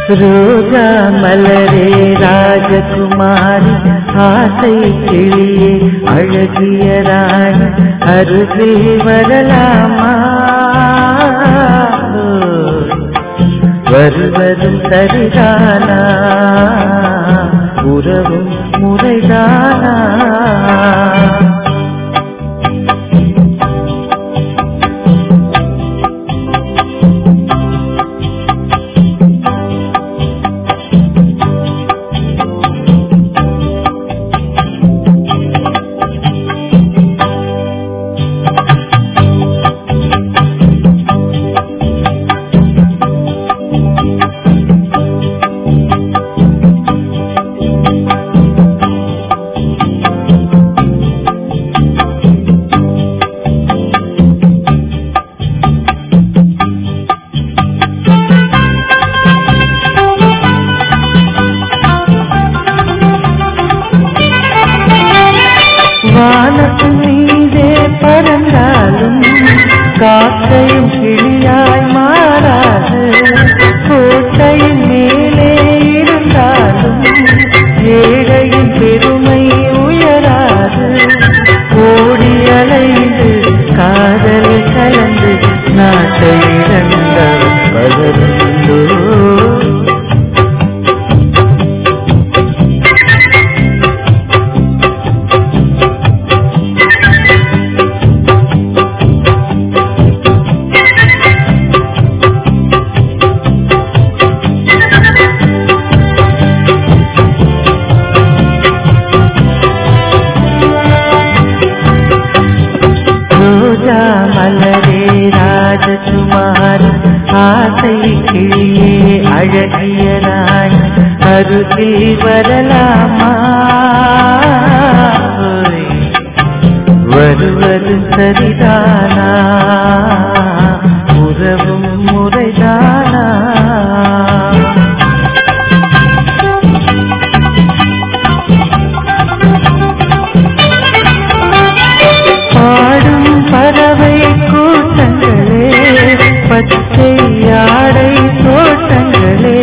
ரோஜா மலரே ராஜகுமாரி ஆசை கிளியே அழகிய ராணி அருகில் வரலாமா வருவதும் சரிதானா உறவும் முறைதானா வானத்தின் மீதே பறந்தாலும் காக்கையும் கிளியாய் மாறாது கோட்டையின் மேலே இருந்தாலும் ஏழையின் பெருமை உயராது ஓடி அலைந்து காதல் கலந்து நாட்டை இழந்தவர் பலருண்டோ ரோஜா மலரே ராஜகுமார் ஆசை கிளியே அழகிய ராணி அருகில் வரலாமா ஓய், வருவது சரிதானா உறவும் முறைதானா பாடும் பறவை கூட்டங்களே பச்சை யாடை தோட்டங்களே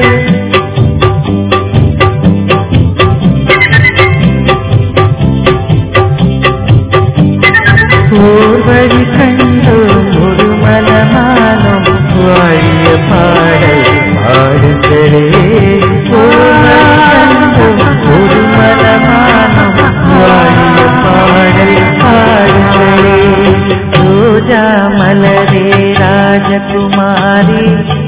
ஓர் வழி கண்டோம் ஒரு மனமானம் வாழிய பாடல் பாடுங்களே ஓர் வழி கண்டோம் ஒரு மனமானம் வாழிய பாடல் பாடுங்களே ரோஜா மலரே ராஜகுமாரி